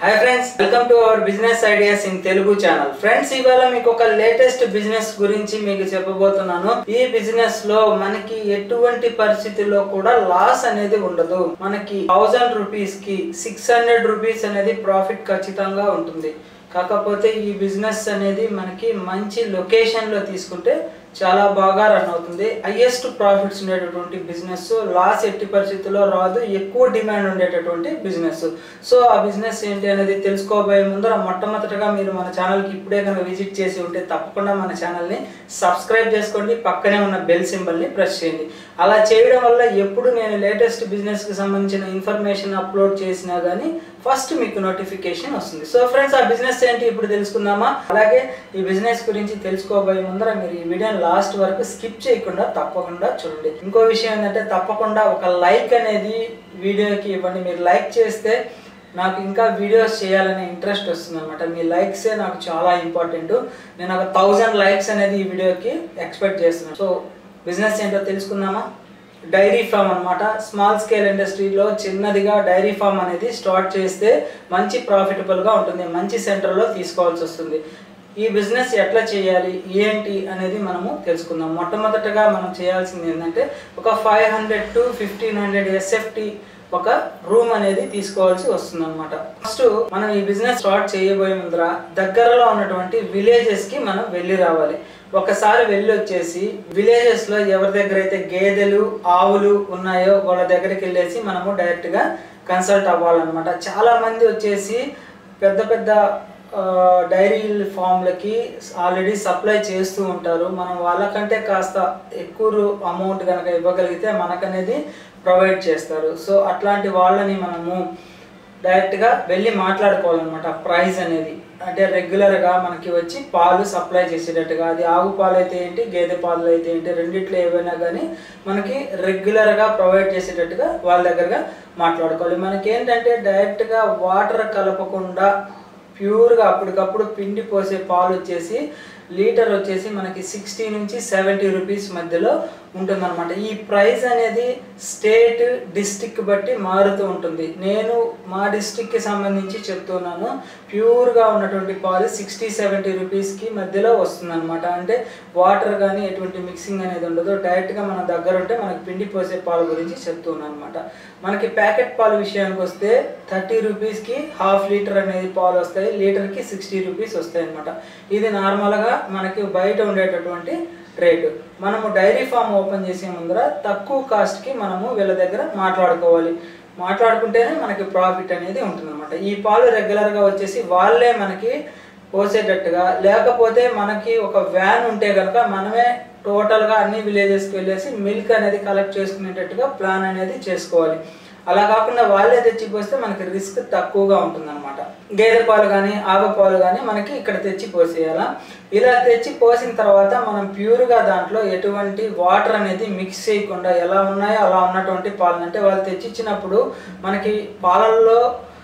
hi friends welcome to our business ideas in Telugu channel friends ఇవాళ మీకు ఒక latest business గురించి మీకు చెప్పబోతున్నాను ఈ బిజినెస్ లో మనకి ఎటువంటి పరిస్థితుల్లో కూడా లాస్ అనేది ఉండదు మనకి థౌజండ్ రూపీస్ కి సిక్స్ హండ్రెడ్ రూపీస్ అనేది ప్రాఫిట్ ఖచ్చితంగా ఉంటుంది కాకపోతే ఈ బిజినెస్ అనేది మనకి మంచి లొకేషన్ లో తీసుకుంటే చాలా బాగా రన్ అవుతుంది హైయెస్ట్ ప్రాఫిట్స్ ఉండేటటువంటి బిజినెస్ లాస్ ఎట్టి పరిస్థితుల్లో రాదు ఎక్కువ డిమాండ్ ఉండేటటువంటి బిజినెస్ సో ఆ బిజినెస్ ఏంటి అనేది తెలుసుకోబోయే ముందర మొట్టమొదటిగా మీరు మన ఛానల్కి ఇప్పుడే కనుక విజిట్ చేసి ఉంటే తప్పకుండా మన ఛానల్ని సబ్స్క్రైబ్ చేసుకోండి పక్కనే ఉన్న బెల్ సింబల్ని ప్రెస్ చేయండి అలా చేయడం వల్ల ఎప్పుడు నేను లేటెస్ట్ బిజినెస్కి సంబంధించిన ఇన్ఫర్మేషన్ అప్లోడ్ చేసినా కానీ ఫస్ట్ మీకు నోటిఫికేషన్ వస్తుంది సో ఫ్రెండ్స్ ఆ బిజినెస్ ఏంటి ఇప్పుడు తెలుసుకుందామా అలాగే ఈ బిజినెస్ గురించి తెలుసుకోబోయే ముందర మీరు ఈ వీడియోని లాస్ట్ వరకు స్కిప్ చేయకుండా తప్పకుండా చూడండి ఇంకో విషయం ఏంటంటే తప్పకుండా ఒక లైక్ అనేది వీడియోకి ఇవ్వండి మీరు లైక్ చేస్తే నాకు ఇంకా వీడియోస్ చేయాలనే ఇంట్రెస్ట్ వస్తుంది అనమాట మీ లైక్సే నాకు చాలా ఇంపార్టెంట్ నేను ఒక థౌజండ్ లైక్స్ అనేది ఈ వీడియోకి ఎక్స్పెక్ట్ చేస్తున్నాను సో బిజినెస్ ఏంటో తెలుసుకుందామా డైరీ ఫామ్ అన్నమాట స్మాల్ స్కేల్ ఇండస్ట్రీలో చిన్నదిగా డైరీ ఫామ్ అనేది స్టార్ట్ చేస్తే మంచి ప్రాఫిటబుల్గా ఉంటుంది మంచి సెంటర్లో తీసుకోవాల్సి వస్తుంది ఈ బిజినెస్ ఎట్లా చేయాలి ఏంటి అనేది మనము తెలుసుకుందాం మొట్టమొదటగా మనం చేయాల్సింది ఏంటంటే ఒక five hundred to fifteen hundred SFT ఒక రూమ్ అనేది తీసుకోవాల్సి వస్తుంది అనమాట ఫస్ట్ మనం ఈ బిజినెస్ స్టార్ట్ చేయబోయే ముందర దగ్గరలో ఉన్నటువంటి విలేజెస్ కి మనం వెళ్ళి రావాలి ఒకసారి వెళ్ళి వచ్చేసి విలేజెస్ లో ఎవరి దగ్గర అయితే గేదెలు ఆవులు ఉన్నాయో వాళ్ళ దగ్గరికి వెళ్ళేసి మనము డైరెక్ట్ గా కన్సల్ట్ అవ్వాలన్నమాట చాలా మంది వచ్చేసి పెద్ద పెద్ద ఆ, డైరీ ఫామ్లకి ఆల్రెడీ సప్లై చేస్తూ ఉంటారు మనం వాళ్ళకంటే కాస్త ఎక్కువ అమౌంట్ కనుక ఇవ్వగలిగితే మనకనేది ప్రొవైడ్ చేస్తారు సో అట్లాంటి వాళ్ళని మనము డైరెక్ట్గా వెళ్ళి మాట్లాడుకోవాలన్నమాట ప్రైస్ అనేది అంటే రెగ్యులర్గా మనకి వచ్చి పాలు సప్లై చేసేటట్టుగా అది ఆవు పాలు అయితే ఏంటి గేదె పాలు అయితే ఏంటి రెండిట్లో ఏవైనా కానీ మనకి రెగ్యులర్గా ప్రొవైడ్ చేసేటట్టుగా వాళ్ళ దగ్గరగా మాట్లాడుకోవాలి మనకి ఏంటంటే డైరెక్ట్గా వాటర్ కలపకుండా ప్యూర్గా అప్పటికప్పుడు పిండి పోసే పాలు వచ్చేసి లీటర్ వచ్చేసి మనకి సిక్స్టీ నుంచి సెవెంటీ రూపీస్ మధ్యలో ఉంటుందన్నమాట ఈ ప్రైస్ అనేది స్టేట్ డిస్టిక్ బట్టి మారుతూ ఉంటుంది నేను మా డిస్టిక్కి సంబంధించి చెప్తున్నాను ప్యూర్గా ఉన్నటువంటి పాలు సిక్స్టీ సెవెంటీ రూపీస్కి మధ్యలో వస్తుందన్నమాట అంటే వాటర్ కానీ ఎటువంటి మిక్సింగ్ అనేది ఉండదు డైరెక్ట్గా మన దగ్గర ఉంటే మనకి పిండి పోసే పాలు గురించి చెప్తున్నాను అనమాట మనకి ప్యాకెట్ పాలు విషయానికి వస్తే థర్టీ రూపీస్కి హాఫ్ లీటర్ అనేది పాలు వస్తాయి లీటర్కి సిక్స్టీ రూపీస్ వస్తాయి అనమాట ఇది నార్మల్గా మనకి బయట ఉండేటటువంటి రేటు మనము డైరీ ఫామ్ ఓపెన్ చేసే ముందర తక్కువ కాస్ట్కి మనము వీళ్ళ దగ్గర మాట్లాడుకోవాలి మాట్లాడుకుంటేనే మనకి ప్రాఫిట్ అనేది ఉంటుందన్నమాట ఈ పాలు రెగ్యులర్గా వచ్చేసి వాళ్ళే మనకి పోసేటట్టుగా లేకపోతే మనకి ఒక వ్యాన్ ఉంటే కనుక మనమే టోటల్గా అన్ని విలేజెస్కి వెళ్ళేసి మిల్క్ అనేది కలెక్ట్ చేసుకునేటట్టుగా ప్లాన్ అనేది చేసుకోవాలి అలా కాకుండా వాళ్ళే తెచ్చిపోస్తే మనకి రిస్క్ తక్కువగా ఉంటుందన్నమాట గేదె పాలు కానీ ఆవు పాలు కానీ మనకి ఇక్కడ తెచ్చి పోసేయాల ఇలా తెచ్చి పోసిన తర్వాత మనం ప్యూర్గా దాంట్లో ఎటువంటి వాటర్ అనేది మిక్స్ చేయకుండా ఎలా ఉన్నాయో అలా ఉన్నటువంటి పాలు అంటే వాళ్ళు తెచ్చిచ్చినప్పుడు మనకి పాలల్లో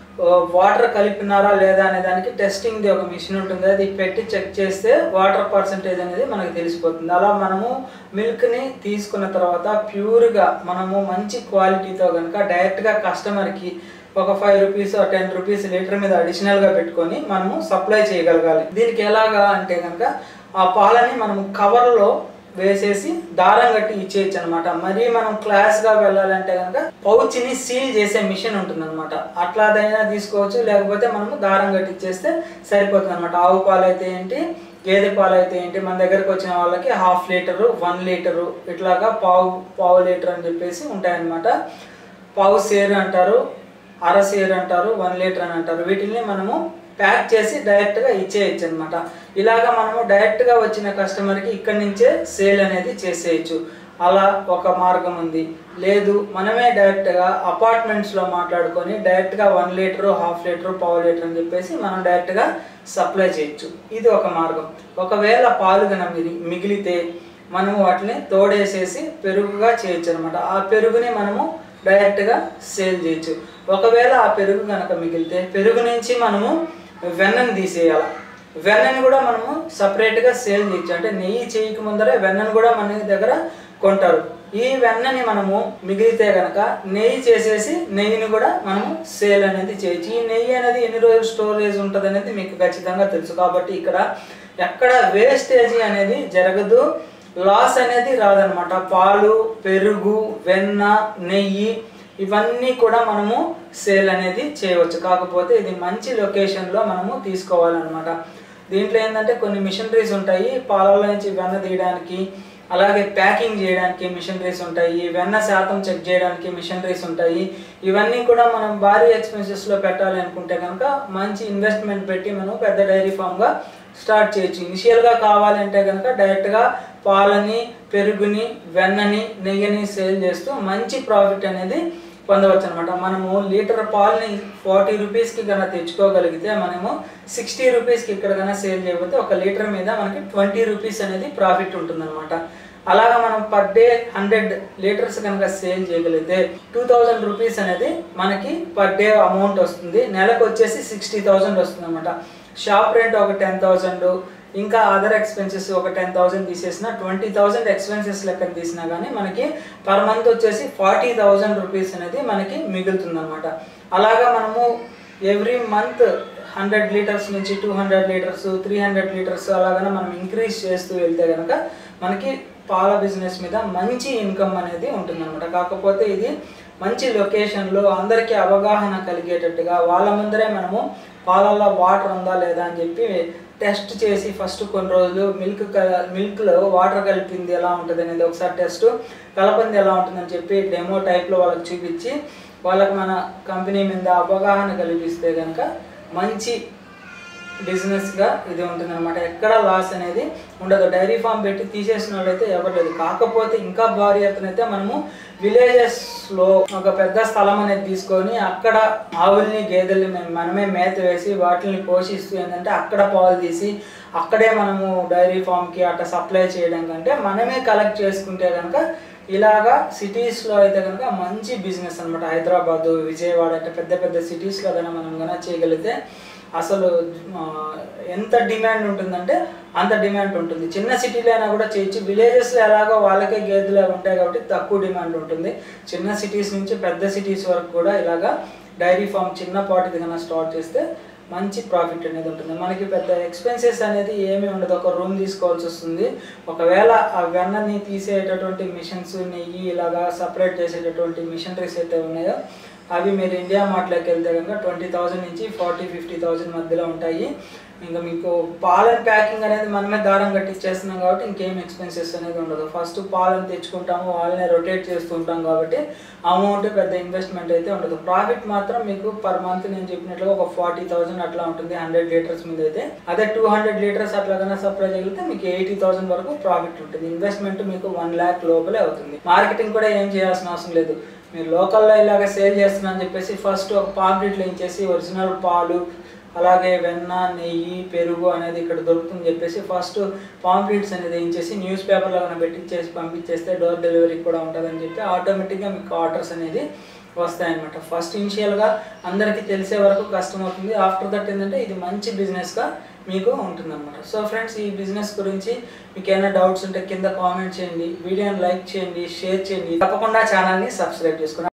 వాటర్ కలిపినారా లేదా అనే దానికి టెస్టింగ్ది ఒక మిషన్ ఉంటుంది అది పెట్టి చెక్ చేస్తే వాటర్ పర్సంటేజ్ అనేది మనకు తెలిసిపోతుంది అలా మనము మిల్క్ని తీసుకున్న తర్వాత ప్యూర్గా మనము మంచి క్వాలిటీతో కనుక డైరెక్ట్గా కస్టమర్కి ఒక five rupees ten rupees litre మీద అడిషనల్గా పెట్టుకొని మనము సప్లై చేయగలగాలి దీనికి ఎలాగా అంటే కనుక ఆ పాలని మనము కవర్లో వేసేసి దారం కట్టి ఇచ్చేయచ్చు అనమాట మరీ మనం క్లాస్గా వెళ్ళాలంటే కనుక పౌచ్ని సీల్ చేసే మిషన్ ఉంటుంది అనమాట అట్లాదైనా తీసుకోవచ్చు లేకపోతే మనము దారం కట్టి ఇచ్చేస్తే సరిపోతుంది అనమాట ఆవు పాలు అయితే ఏంటి గేదె పాలు అయితే ఏంటి మన దగ్గరకు వచ్చిన వాళ్ళకి హాఫ్ లీటరు వన్ లీటరు ఇట్లాగా పావు పావు లీటర్ అని చెప్పేసి ఉంటాయన్నమాట పావు సేరు అంటారు అర సేరు అంటారు వన్ లీటర్ అని అంటారు వీటిని మనము ప్యాక్ చేసి డైరెక్ట్గా ఇచ్చేయచ్చు అనమాట ఇలాగా మనము డైరెక్ట్గా వచ్చిన కస్టమర్కి ఇక్కడి నుంచే సేల్ అనేది చేసేయచ్చు అలా ఒక మార్గం ఉంది లేదు మనమే డైరెక్ట్గా అపార్ట్మెంట్స్లో మాట్లాడుకొని డైరెక్ట్గా వన్ లీటరు హాఫ్ లీటరు పావు లీటర్ అని చెప్పేసి మనం డైరెక్ట్గా సప్లై చేయొచ్చు ఇది ఒక మార్గం ఒకవేళ పాలు కనుక మిగి- మిగిలితే మనము వాటిని తోడేసేసి పెరుగుగా చేయొచ్చు అనమాట ఆ పెరుగుని మనము డైరెక్ట్గా సేల్ చేయొచ్చు ఒకవేళ ఆ పెరుగు కనుక మిగిలితే పెరుగు నుంచి మనము వెన్నని తీసేయాలి వెన్నని కూడా మనము సపరేట్గా సేల్ చేయొచ్చు అంటే నెయ్యి చేయక ముందరే వెన్నని కూడా మన దగ్గర కొంటారు ఈ వెన్నని మనము మిగిలితే గనక నెయ్యి చేసేసి నెయ్యిని కూడా మనము సేల్ అనేది చేయొచ్చు ఈ నెయ్యి అనేది ఎన్ని రోజులు స్టోరేజ్ ఉంటుంది అనేది మీకు ఖచ్చితంగా తెలుసు కాబట్టి ఇక్కడ ఎక్కడ వేస్టేజీ అనేది జరగదు లాస్ అనేది రాదనమాట పాలు పెరుగు వెన్న నెయ్యి ఇవన్నీ కూడా మనము సేల్ అనేది చేయవచ్చు కాకపోతే ఇది మంచి లొకేషన్లో మనము తీసుకోవాలన్నమాట దీంట్లో ఏంటంటే కొన్ని మిషనరీస్ ఉంటాయి పాలలో నుంచి వెన్న తీయడానికి అలాగే ప్యాకింగ్ చేయడానికి మిషనరీస్ ఉంటాయి వెన్న శాతం చెక్ చేయడానికి మిషనరీస్ ఉంటాయి ఇవన్నీ కూడా మనం భారీ ఎక్స్పెన్సెస్లో పెట్టాలి అనుకుంటే కనుక మంచి ఇన్వెస్ట్మెంట్ పెట్టి మనం పెద్ద డైరీ ఫామ్గా స్టార్ట్ చేయొచ్చు ఇనిషియల్గా కావాలంటే కనుక డైరెక్ట్గా పాలని పెరుగుని వెన్నని నెయ్యిని సేల్ చేస్తూ మంచి ప్రాఫిట్ అనేది పొందవచ్చు అనమాట మనము లీటర్ పాలని ఫార్టీ రూపీస్కి కన్నా తెచ్చుకోగలిగితే మనము సిక్స్టీ రూపీస్కి ఇక్కడ కన్నా సేల్ చేయకపోతే ఒక లీటర్ మీద మనకి ట్వంటీ రూపీస్ అనేది ప్రాఫిట్ ఉంటుందన్నమాట అలాగా మనం పర్ డే హండ్రెడ్ లీటర్స్ కనుక సేల్ చేయగలిగితే టూ థౌజండ్ రూపీస్ అనేది మనకి పర్ డే అమౌంట్ వస్తుంది నెలకు వచ్చేసి సిక్స్టీ థౌజండ్ వస్తుంది అనమాట షాప్ రెంట్ ఒక టెన్ థౌజండ్ ఇంకా అదర్ ఎక్స్పెన్సెస్ ఒక టెన్ థౌసండ్ తీసేసిన ట్వంటీ థౌసండ్ ఎక్స్పెన్సెస్ లెక్కన తీసినా కానీ మనకి పర్ మంత్ వచ్చేసి ఫార్టీ థౌసండ్ రూపీస్ అనేది మనకి మిగులుతుంది అనమాట అలాగా మనము ఎవ్రీ మంత్ హండ్రెడ్ లీటర్స్ నుంచి two hundred litres three hundred litres అలాగనే మనం ఇంక్రీజ్ చేస్తూ వెళ్తే కనుక మనకి పాల బిజినెస్ మీద మంచి ఇన్కమ్ అనేది ఉంటుందన్నమాట కాకపోతే ఇది మంచి లొకేషన్లో అందరికీ అవగాహన కలిగేటట్టుగా వాళ్ళ ముందరే మనము పాలల్లో వాటర్ ఉందా లేదా అని చెప్పి టెస్ట్ చేసి ఫస్ట్ కొన్ని రోజులు మిల్క్ మిల్క్లో వాటర్ కలిపింది ఎలా ఉంటుంది అనేది ఒకసారి టెస్ట్ కలపంది ఎలా ఉంటుందని చెప్పి డెమో టైప్లో వాళ్ళకి చూపించి వాళ్ళకి మన కంపెనీ మీద అవగాహన కల్పిస్తే కనుక మంచి బిజినెస్గా ఇది ఉంటుంది అనమాట ఎక్కడ లాస్ అనేది ఉండదు డైరీ ఫామ్ పెట్టి తీసేసిన వాళ్ళైతే ఎవరు లేదు కాకపోతే ఇంకా భారీ ఎత్తున అయితే మనము విలేజెస్లో ఒక పెద్ద స్థలం అనేది తీసుకొని అక్కడ ఆవుల్ని గేదెల్ని మేము మనమే మేత వేసి వాటిని పోషిస్తూ ఏంటంటే అక్కడ పాలు తీసి అక్కడే మనము డైరీ ఫామ్కి అట్లా సప్లై చేయడం కంటే మనమే కలెక్ట్ చేసుకుంటే కనుక ఇలాగా సిటీస్లో అయితే కనుక మంచి బిజినెస్ అనమాట హైదరాబాదు విజయవాడ అంటే పెద్ద పెద్ద సిటీస్లో కనుక మనం కనుక చేయగలిగితే అసలు ఆ, ఎంత డిమాండ్ ఉంటుందంటే అంత డిమాండ్ ఉంటుంది చిన్న సిటీలో అయినా కూడా చేయొచ్చు విలేజెస్లో ఎలాగో వాళ్ళకే గేదెలు అవి ఉంటాయి కాబట్టి తక్కువ డిమాండ్ ఉంటుంది చిన్న సిటీస్ నుంచి పెద్ద సిటీస్ వరకు కూడా ఇలాగా డైరీ ఫామ్ చిన్న పాటిది కన్నా స్టార్ట్ చేస్తే మంచి ప్రాఫిట్ అనేది ఉంటుంది మనకి పెద్ద ఎక్స్పెన్సెస్ అనేది ఏమీ ఉండదు ఒక రూమ్ తీసుకోవాల్సి వస్తుంది ఒకవేళ ఆ వెన్నని తీసేటటువంటి మిషన్స్ నెయ్యి ఇలాగా సపరేట్ చేసేటటువంటి మిషనరీస్ అయితే ఉన్నాయో అవి మీరు ఇండియా మార్ట్లోకి వెళ్తే కనుక ట్వంటీ థౌజండ్ నుంచి ఫార్టీ ఫిఫ్టీ థౌజండ్ మధ్యలో ఉంటాయి ఇంకా మీకు పాలన్ ప్యాకింగ్ అనేది మనమే దారం కట్టించేస్తున్నాం కాబట్టి ఇంకేం ఎక్స్పెన్సెస్ అనేది ఉండదు ఫస్ట్ పాలను తెచ్చుకుంటాము వాళ్ళని రొటేట్ చేస్తుంటాం కాబట్టి అమౌంట్ పెద్ద ఇన్వెస్ట్మెంట్ అయితే ఉండదు ప్రాఫిట్ మాత్రం మీకు పర్ మంత్ నేను చెప్పినట్లుగా ఒక ఫార్టీ థౌసండ్ అట్లా ఉంటుంది హండ్రెడ్ లీటర్స్ మీద అయితే అదే టూ హండ్రెడ్ లీటర్స్ అట్లా కన్నా సప్లై చేయగలిగితే మీకు ఎయిటీ థౌసండ్ వరకు ప్రాఫిట్ ఉంటుంది ఇన్వెస్ట్మెంట్ మీకు వన్ ల్యాక్ లోపలే అవుతుంది మార్కెటింగ్ కూడా ఏం చేయాల్సిన అవసరం లేదు మీరు లోకల్లో ఇలాగ సేల్ చేస్తున్నా అని చెప్పేసి ఫస్ట్ ఒక పాంప్లెట్లు ఇచ్చేసి ఒరిజినల్ పాలు అలాగే వెన్న నెయ్యి పెరుగు అనేది ఇక్కడ దొరుకుతుందని చెప్పేసి ఫస్ట్ పాంప్లెట్స్ అనేది వేయించేసి న్యూస్ పేపర్లో కనుక పెట్టించేసి పంపించేస్తే డోర్ డెలివరీ కూడా ఉంటుందని చెప్పి ఆటోమేటిక్గా మీకు ఆర్డర్స్ అనేది వస్తాయన్నమాట ఫస్ట్ ఇనిషియల్గా అందరికీ తెలిసే వరకు కష్టం అవుతుంది ఆఫ్టర్ దట్ ఏంటంటే ఇది మంచి బిజినెస్గా మీకు ఉంటుందన్నమాట సో ఫ్రెండ్స్ ఈ బిజినెస్ గురించి మీకు ఏమైనా డౌట్స్ ఉంటే కింద కామెంట్ చేయండి వీడియోని లైక్ చేయండి షేర్ చేయండి తప్పకుండా ఛానల్ని సబ్స్క్రైబ్ చేసుకోండి